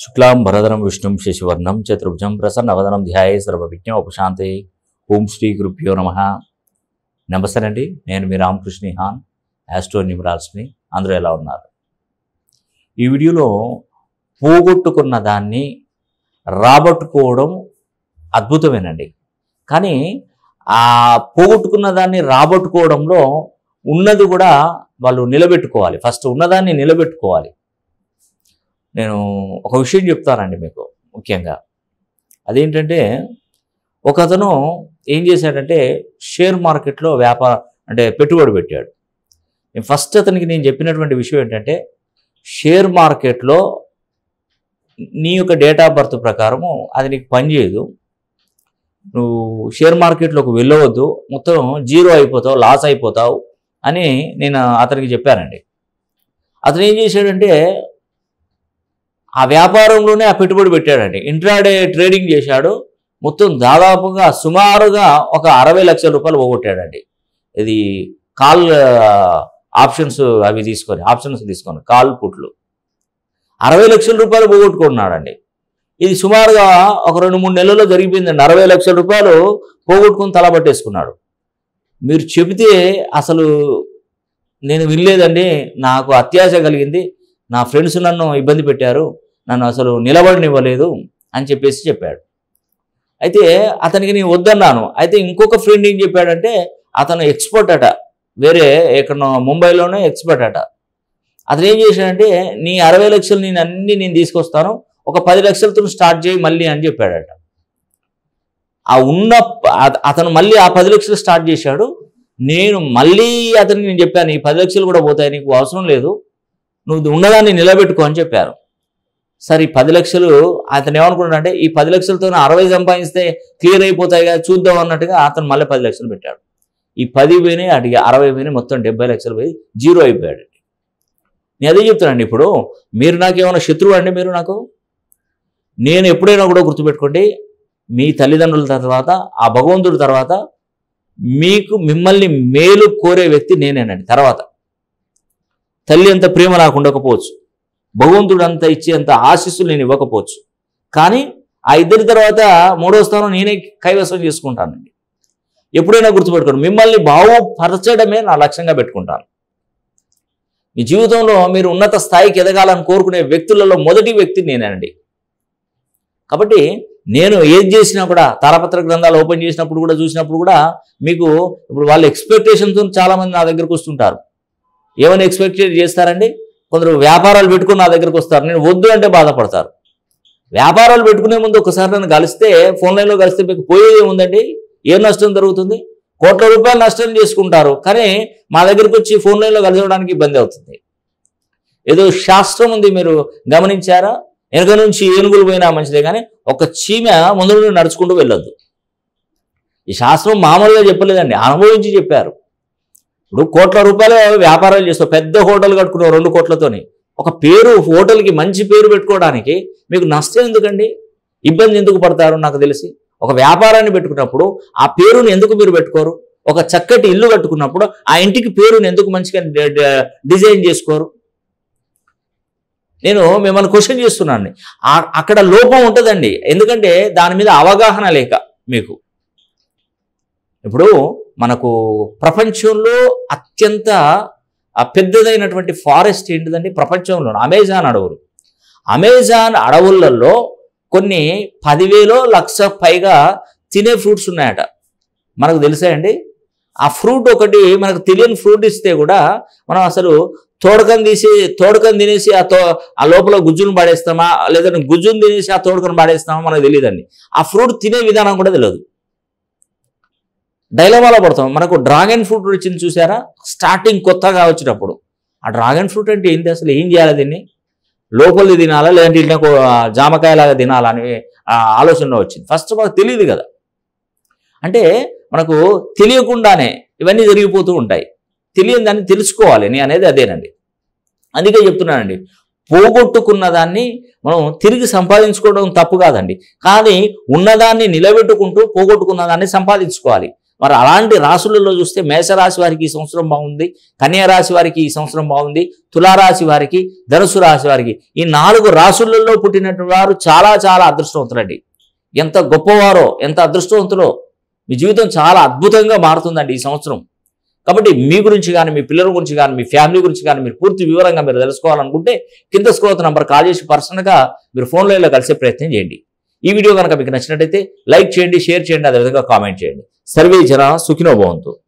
శుక్లాం భరధరం విష్ణుం శశివర్ణం చతుర్భుజం ప్రసన్నవదనం ధ్యాయే సర్వవిజ్ఞ ఉపశాంతి ఓం శ్రీ గురుభ్యో నమ నమస్తే అండి నేను మీ రామకృష్ణ హాన్ యాస్ట్రో న్యూమరాల్స్ని అందరూ ఎలా ఉన్నారు ఈ వీడియోలో పోగొట్టుకున్న దాన్ని రాబట్టుకోవడం అద్భుతమేనండి కానీ ఆ పోగొట్టుకున్న దాన్ని రాబట్టుకోవడంలో ఉన్నది కూడా వాళ్ళు నిలబెట్టుకోవాలి ఫస్ట్ ఉన్నదాన్ని నిలబెట్టుకోవాలి నేను ఒక విషయం చెప్తానండి మీకు ముఖ్యంగా అదేంటంటే ఒక అతను ఏం చేశాడంటే షేర్ మార్కెట్లో వ్యాపార అంటే పెట్టుబడి పెట్టాడు నేను ఫస్ట్ అతనికి నేను చెప్పినటువంటి విషయం ఏంటంటే షేర్ మార్కెట్లో నీ యొక్క డేట్ ఆఫ్ బర్త్ ప్రకారము అది నీకు పనిచేయదు నువ్వు షేర్ మార్కెట్లోకి వెళ్ళవద్దు మొత్తం జీరో అయిపోతావు లాస్ అయిపోతావు అని నేను అతనికి చెప్పానండి అతను ఏం చేశాడంటే ఆ వ్యాపారంలోనే ఆ పెట్టుబడి పెట్టాడండి ఇంట్రాడే ట్రేడింగ్ చేశాడు మొత్తం దాదాపుగా సుమారుగా ఒక అరవై లక్షల రూపాయలు పోగొట్టాడండి ఇది కాల్ ఆప్షన్స్ అవి తీసుకొని ఆప్షన్స్ తీసుకొని కాల్ పుట్లు అరవై లక్షల రూపాయలు పోగొట్టుకున్నాడండి ఇది సుమారుగా ఒక రెండు మూడు నెలల్లో జరిగిపోయిందండి అరవై లక్షల రూపాయలు పోగొట్టుకుని తల పట్టేసుకున్నాడు మీరు చెబితే అసలు నేను వినలేదండి నాకు అత్యాశ కలిగింది నా ఫ్రెండ్స్ నన్ను ఇబ్బంది పెట్టారు నన్ను అసలు నిలబడనివ్వలేదు అని చెప్పేసి చెప్పాడు అయితే అతనికి నేను వద్దన్నాను అయితే ఇంకొక ఫ్రెండ్ ఏం చెప్పాడంటే అతను ఎక్స్పర్ట్ అట వేరే ఎక్కడో ముంబైలోనే ఎక్స్పర్ట్ అట అతను ఏం చేశాడంటే నీ అరవై లక్షలు నేను అన్ని నేను తీసుకొస్తాను ఒక పది లక్షలతో స్టార్ట్ చేయి మళ్ళీ అని చెప్పాడట ఆ ఉన్న అత- అతను మళ్ళీ ఆ పది లక్షలు స్టార్ట్ చేశాడు నేను మళ్ళీ అతనికి నేను చెప్పాను ఈ పది లక్షలు కూడా పోతాయి నీకు అవసరం లేదు నువ్వు ఉన్నదాన్ని నిలబెట్టుకో అని చెప్పారు సరే ఈ పది లక్షలు అతను ఏమనుకున్నాడంటే ఈ పది లక్షలతో అరవై సంపాదిస్తే క్లియర్ అయిపోతాయి కదా చూద్దాం అన్నట్టుగా అతను మళ్ళీ పది లక్షలు పెట్టాడు ఈ పది పోయినాయి అడిగి అరవై పోయినాయి మొత్తం డెబ్బై లక్షలు పోయి జీరో అయిపోయాడు నేను అదే చెప్తానండి ఇప్పుడు మీరు నాకేమైనా శత్రువు అండి మీరు నాకు నేను ఎప్పుడైనా కూడా గుర్తుపెట్టుకోండి మీ తల్లిదండ్రుల తర్వాత ఆ భగవంతుడి తర్వాత మీకు మిమ్మల్ని మేలు కోరే వ్యక్తి నేనేనండి తర్వాత తల్లి అంత ప్రేమ నాకు ఉండకపోవచ్చు భగవంతుడు అంత ఇచ్చేంత ఆశీస్సులు నేను ఇవ్వకపోవచ్చు కానీ ఆ ఇద్దరి తర్వాత మూడో స్థానం నేనే కైవసం చేసుకుంటానండి ఎప్పుడైనా గుర్తుపెట్టుకోండి మిమ్మల్ని బాగుపరచడమే నా లక్ష్యంగా పెట్టుకుంటాను మీ జీవితంలో మీరు ఉన్నత స్థాయికి ఎదగాలని కోరుకునే వ్యక్తులలో మొదటి వ్యక్తి నేనేనండి కాబట్టి నేను ఏది చేసినా కూడా తారపత్ర గ్రంథాలు ఓపెన్ చేసినప్పుడు కూడా చూసినప్పుడు కూడా మీకు ఇప్పుడు వాళ్ళ ఎక్స్పెక్టేషన్తో చాలామంది నా దగ్గరకు వస్తుంటారు ఏమైనా ఎక్స్పెక్ట్ చేస్తారండి కొందరు వ్యాపారాలు పెట్టుకుని నా దగ్గరకు వస్తారు నేను వద్దు అంటే బాధపడతారు వ్యాపారాలు పెట్టుకునే ముందు ఒకసారి నన్ను కలిస్తే ఫోన్ లైన్లో కలిస్తే మీకు పోయేది ఏముందండి ఏం నష్టం జరుగుతుంది కోట్ల రూపాయలు నష్టం చేసుకుంటారు కానీ మా దగ్గరికి వచ్చి ఫోన్ లైన్లో కలిసడానికి ఇబ్బంది అవుతుంది ఏదో శాస్త్రం ఉంది మీరు గమనించారా వెనక నుంచి ఏనుగులు పోయినా మంచిదే కానీ ఒక చీమ ముందు నుండి నడుచుకుంటూ వెళ్ళొద్దు ఈ శాస్త్రం మామూలుగా చెప్పలేదండి అనుభవించి చెప్పారు ఇప్పుడు కోట్ల రూపాయలు వ్యాపారాలు చేస్తావు పెద్ద హోటల్ కట్టుకున్నావు రెండు కోట్లతోని ఒక పేరు హోటల్కి మంచి పేరు పెట్టుకోవడానికి మీకు నష్టం ఎందుకండి ఇబ్బంది ఎందుకు పడతారు నాకు తెలిసి ఒక వ్యాపారాన్ని పెట్టుకున్నప్పుడు ఆ పేరుని ఎందుకు మీరు పెట్టుకోరు ఒక చక్కటి ఇల్లు కట్టుకున్నప్పుడు ఆ ఇంటికి పేరుని ఎందుకు మంచిగా డి- డి- డిజైన్ చేసుకోరు నేను మిమ్మల్ని క్వశ్చన్ చేస్తున్నాను ఆ- అక్కడ లోపం ఉంటుందండి ఎందుకంటే దాని మీద అవగాహన లేక మీకు ఇప్పుడు మనకు ప్రపంచంలో అత్యంత ఆ పెద్దదైనటువంటి ఫారెస్ట్ ఏంటిదండి ప్రపంచంలో అమెజాన్ అడవులు అమెజాన్ అడవులలో కొన్ని పదివేలో లక్ష పైగా తినే ఫ్రూట్స్ ఉన్నాయట మనకు తెలుసాయండి ఆ ఫ్రూట్ ఒకటి మనకు తెలియని ఫ్రూట్ ఇస్తే కూడా మనం అసలు తోడకం తీసి తోడకం తినేసి ఆ తో ఆ లోపల గుజ్జును పాడేస్తామా లేదంటే గుజ్జును తినేసి ఆ తోడకను పాడేస్తామా మనకు తెలియదండి ఆ ఫ్రూట్ తినే విధానం కూడా తెలియదు డైలమాలో పడతాం మనకు డ్రాగన్ ఫ్రూట్ వచ్చింది చూసారా స్టార్టింగ్ కొత్తగా వచ్చినప్పుడు ఆ డ్రాగన్ ఫ్రూట్ అంటే ఏంటి అసలు ఏం చేయాలి దీన్ని లోపలిది తినాలా లేదంటే ఇట్లా జామకాయలాగా తినాలా అని ఆ ఆలోచనలో వచ్చింది ఫస్ట్ మనకు తెలియదు కదా అంటే మనకు తెలియకుండానే ఇవన్నీ జరిగిపోతూ ఉంటాయి తెలియని దాన్ని తెలుసుకోవాలి నేను అనేది అదేనండి అందుకే చెప్తున్నానండి పోగొట్టుకున్న దాన్ని మనం తిరిగి సంపాదించుకోవడం తప్పు కాదండి కానీ ఉన్నదాన్ని నిలబెట్టుకుంటూ పోగొట్టుకున్న దాన్ని సంపాదించుకోవాలి మరి అలాంటి రాశులలో చూస్తే మేషరాశి వారికి ఈ సంవత్సరం బాగుంది కన్యా రాశి వారికి ఈ సంవత్సరం బాగుంది తులారాశి వారికి ధనుసు రాశి వారికి ఈ నాలుగు రాశులలో పుట్టినటువంటి వారు చాలా చాలా అదృష్టవంతులండి ఎంత గొప్పవారో ఎంత అదృష్టవంతులో మీ జీవితం చాలా అద్భుతంగా మారుతుందండి ఈ సంవత్సరం కాబట్టి మీ గురించి కానీ మీ పిల్లల గురించి కానీ మీ ఫ్యామిలీ గురించి కానీ మీరు పూర్తి వివరంగా మీరు తెలుసుకోవాలనుకుంటే కింద స్క్రోత్ నంబర్ కాల్ చేసి పర్సనల్గా మీరు ఫోన్లో ఇలా కలిసే ప్రయత్నం చేయండి ఈ వీడియో కనుక మీకు నచ్చినట్టయితే లైక్ చేయండి షేర్ చేయండి అదేవిధంగా కామెంట్ చేయండి సర్వే జన సుఖినో భవంతు